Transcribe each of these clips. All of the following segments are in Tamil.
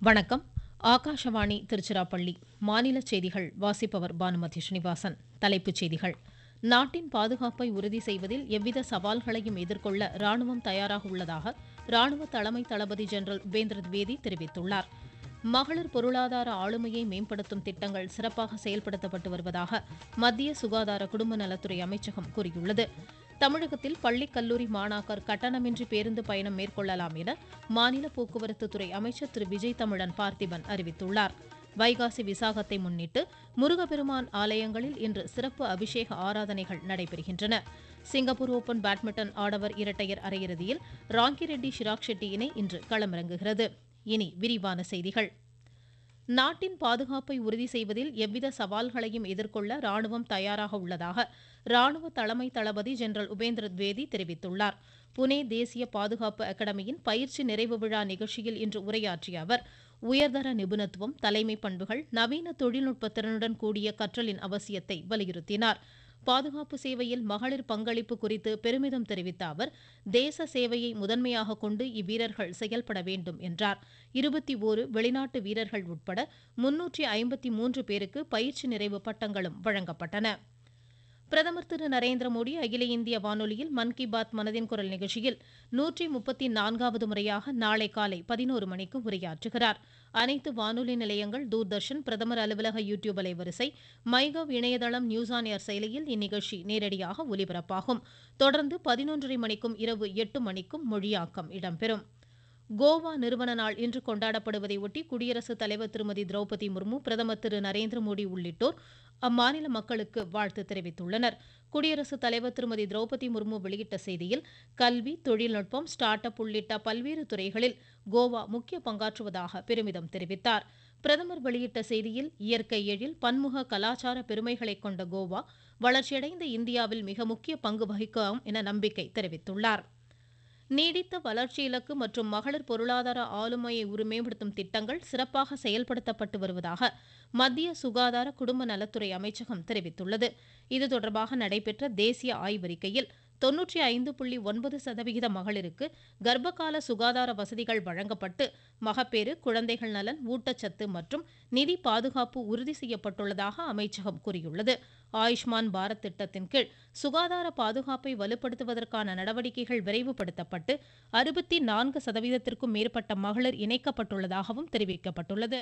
வணக்கம் ஆகாஷவாணி திருச்சிராப்பள்ளி மாநில செய்திகள் வாசிப்பவர் பானுமதி ஸ்ரீனிவாசன் தலைப்புச் செய்திகள் நாட்டின் பாதுகாப்பை உறுதி செய்வதில் எவ்வித சவால்களையும் எதிர்கொள்ள ராணுவம் தயாராக உள்ளதாக ராணுவ தலைமை தளபதி ஜெனரல் உபேந்திர திவேதி தெரிவித்துள்ளார் மகளிர் பொருளாதார ஆளுமையை மேம்படுத்தும் திட்டங்கள் சிறப்பாக செயல்படுத்தப்பட்டு வருவதாக மத்திய சுகாதார குடும்ப நலத்துறை அமைச்சகம் கூறியுள்ளது தமிழகத்தில் பள்ளி கல்லூரி மாணாக்கர் கட்டணமின்றி பேருந்து பயணம் மேற்கொள்ளலாம் என மாநில போக்குவரத்து துறை அமைச்சர் திரு விஜய் தமிழன் பார்த்திபன் அறிவித்துள்ளார் வைகாசி விசாகத்தை முன்னிட்டு முருகப்பெருமான் ஆலயங்களில் இன்று சிறப்பு அபிஷேக ஆராதனைகள் நடைபெறுகின்றன சிங்கப்பூர் ஓபன் பேட்மிண்டன் ஆடவர் இரட்டையர் அரையிறுதியில் ராங்கிரெட்டி ஷிராக் ஷெட்டி இணை இன்று களமிறங்குகிறது இனி விரிவான செய்திகள் நாட்டின் பாதுகாப்பை உறுதி செய்வதில் எவ்வித சவால்களையும் எதிர்கொள்ள ராணுவம் தயாராக உள்ளதாக ராணுவ தலைமை தளபதி ஜெனரல் உபேந்திர திவேதி தெரிவித்துள்ளார் புனே தேசிய பாதுகாப்பு அகாடமியின் பயிற்சி நிறைவு விழா நிகழ்ச்சியில் இன்று உரையாற்றிய அவர் உயர்தர நிபுணத்துவம் தலைமை பண்புகள் நவீன தொழில்நுட்ப திறனுடன் கூடிய கற்றலின் அவசியத்தை வலியுறுத்தினார் பாதுகாப்பு சேவையில் மகளிர் பங்களிப்பு குறித்து பெருமிதம் தெரிவித்த அவர் தேச சேவையை முதன்மையாக கொண்டு இவ்வீரர்கள் செயல்பட வேண்டும் என்றார் இருபத்தி ஓரு வெளிநாட்டு வீரர்கள் உட்பட முன்னூற்றி ஐம்பத்தி மூன்று பேருக்கு பயிற்சி நிறைவு பட்டங்களும் வழங்கப்பட்டன பிரதமர் திரு நரேந்திர மோடி அகில இந்திய வானொலியில் மன் கி பாத் மனதின் குரல் நிகழ்ச்சியில் நூற்றி முப்பத்தி நான்காவது முறையாக நாளை காலை பதினோரு மணிக்கு உரையாற்றுகிறார் அனைத்து வானொலி நிலையங்கள் தூர்தர்ஷன் பிரதமர் அலுவலக யூ டியூப் அலைவரிசை மைகவ் இணையதளம் நியூஸ் ஆன் ஏர் செயலியில் இந்நிகழ்ச்சி நேரடியாக ஒலிபரப்பாகும் தொடர்ந்து பதினொன்றரை மணிக்கும் இரவு எட்டு மணிக்கும் மொழியாக்கம் இடம்பெறும் கோவா நிறுவன நாள் இன்று கொண்டாடப்படுவதை ஒட்டி குடியரசுத் தலைவர் திருமதி திரௌபதி முர்மு பிரதமர் திரு நரேந்திர மோடி உள்ளிட்டோர் அம்மாநில மக்களுக்கு வாழ்த்து தெரிவித்துள்ளனர் குடியரசுத் தலைவர் திருமதி திரௌபதி முர்மு வெளியிட்ட செய்தியில் கல்வி தொழில்நுட்பம் ஸ்டார்ட் அப் உள்ளிட்ட பல்வேறு துறைகளில் கோவா முக்கிய பங்காற்றுவதாக பெருமிதம் தெரிவித்தார் பிரதமர் வெளியிட்ட செய்தியில் இயற்கை எழில் பன்முக கலாச்சார பெருமைகளை கொண்ட கோவா வளர்ச்சியடைந்த இந்தியாவில் மிக முக்கிய பங்கு வகிக்கும் என நம்பிக்கை தெரிவித்துள்ளார் நீடித்த வளர்ச்சி இலக்கு மற்றும் மகளிர் பொருளாதார ஆளுமையை மேம்படுத்தும் திட்டங்கள் சிறப்பாக செயல்படுத்தப்பட்டு வருவதாக மத்திய சுகாதார குடும்ப நலத்துறை அமைச்சகம் தெரிவித்துள்ளது இது தொடர்பாக நடைபெற்ற தேசிய ஆய்வறிக்கையில் தொன்னூற்றி ஐந்து புள்ளி ஒன்பது சதவிகித மகளிருக்கு கர்ப்பகால சுகாதார வசதிகள் வழங்கப்பட்டு மகப்பேறு குழந்தைகள் நலன் ஊட்டச்சத்து மற்றும் நிதி பாதுகாப்பு உறுதி செய்யப்பட்டுள்ளதாக அமைச்சகம் கூறியுள்ளது ஆயுஷ்மான் பாரத் திட்டத்தின் கீழ் சுகாதார பாதுகாப்பை வலுப்படுத்துவதற்கான நடவடிக்கைகள் விரைவுபடுத்தப்பட்டு அறுபத்தி நான்கு சதவீதத்திற்கும் மேற்பட்ட மகளிர் இணைக்கப்பட்டுள்ளதாகவும் தெரிவிக்கப்பட்டுள்ளது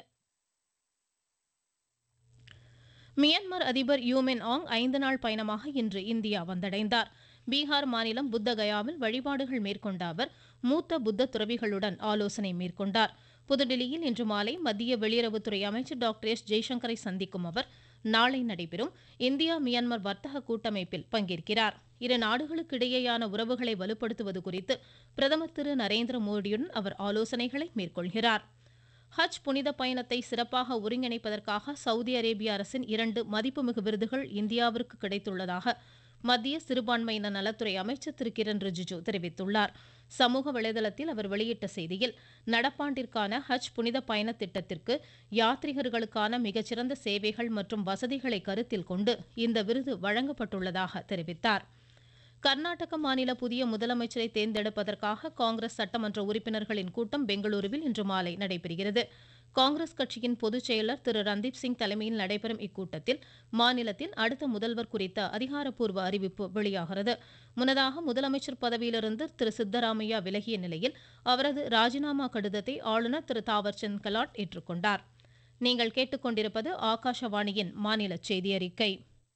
மியான்மர் அதிபர் யூமின் ஆங் ஐந்து நாள் பயணமாக இன்று இந்தியா வந்தடைந்தார் பீகார் மாநிலம் புத்த கயாவில் வழிபாடுகள் மேற்கொண்ட அவர் மூத்த புத்த துறவிகளுடன் ஆலோசனை மேற்கொண்டார் புதுடில்லியில் இன்று மாலை மத்திய வெளியுறவுத்துறை அமைச்சர் டாக்டர் எஸ் ஜெய்சங்கரை சந்திக்கும் அவர் நாளை நடைபெறும் இந்தியா மியான்மர் வர்த்தக கூட்டமைப்பில் பங்கேற்கிறார் இரு நாடுகளுக்கு இடையேயான உறவுகளை வலுப்படுத்துவது குறித்து பிரதமர் திரு நரேந்திர மோடியுடன் அவர் ஆலோசனைகளை மேற்கொள்கிறார் ஹஜ் புனித பயணத்தை சிறப்பாக ஒருங்கிணைப்பதற்காக சவுதி அரேபிய அரசின் இரண்டு மதிப்புமிகு விருதுகள் இந்தியாவிற்கு கிடைத்துள்ளதாக மத்திய சிறுபான்மையினர் நலத்துறை அமைச்சர் திரு கிரண் ரிஜிஜு தெரிவித்துள்ளார் சமூக வலைதளத்தில் அவர் வெளியிட்ட செய்தியில் நடப்பாண்டிற்கான ஹஜ் புனித பயண திட்டத்திற்கு யாத்ரிகர்களுக்கான மிகச்சிறந்த சேவைகள் மற்றும் வசதிகளை கருத்தில் கொண்டு இந்த விருது வழங்கப்பட்டுள்ளதாக தெரிவித்தார் கர்நாடக மாநில புதிய முதலமைச்சரை தேர்ந்தெடுப்பதற்காக காங்கிரஸ் சட்டமன்ற உறுப்பினர்களின் கூட்டம் பெங்களூருவில் இன்று மாலை நடைபெறுகிறது காங்கிரஸ் கட்சியின் பொதுச் செயலர் திரு ரந்தீப் சிங் தலைமையில் நடைபெறும் இக்கூட்டத்தில் மாநிலத்தின் அடுத்த முதல்வர் குறித்த அதிகாரப்பூர்வ அறிவிப்பு வெளியாகிறது முன்னதாக முதலமைச்சர் பதவியிலிருந்து திரு சித்தராமையா விலகிய நிலையில் அவரது ராஜினாமா கடிதத்தை ஆளுநர் திரு தாவர்சந்த் கெலாட் ஏற்றுக்கொண்டார் நீங்கள் கேட்டுக்கொண்டிருப்பது ஆகாஷவாணியின் மாநில செய்தி அறிக்கை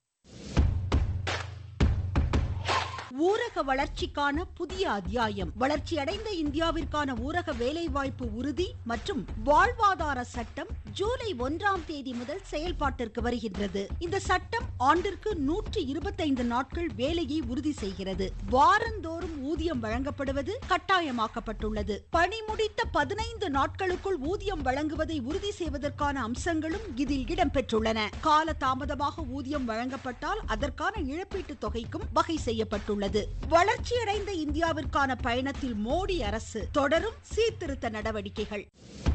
ஊரக வளர்ச்சிக்கான புதிய அத்தியாயம் வளர்ச்சியடைந்த இந்தியாவிற்கான ஊரக வேலைவாய்ப்பு உறுதி மற்றும் வாழ்வாதார சட்டம் ஜூலை ஒன்றாம் தேதி முதல் செயல்பாட்டிற்கு வருகின்றது இந்த சட்டம் ஆண்டிற்கு நூற்றி இருபத்தைந்து நாட்கள் வேலையை உறுதி செய்கிறது வாரந்தோறும் ஊதியம் வழங்கப்படுவது கட்டாயமாக்கப்பட்டுள்ளது பணி முடித்த பதினைந்து நாட்களுக்குள் ஊதியம் வழங்குவதை உறுதி செய்வதற்கான அம்சங்களும் இதில் இடம்பெற்றுள்ளன கால தாமதமாக ஊதியம் வழங்கப்பட்டால் அதற்கான இழப்பீட்டு தொகைக்கும் வகை செய்யப்பட்டுள்ளது வளர்ச்சியடைந்த இந்தியாவிற்கான பயணத்தில் மோடி அரசு தொடரும் சீர்திருத்த நடவடிக்கைகள்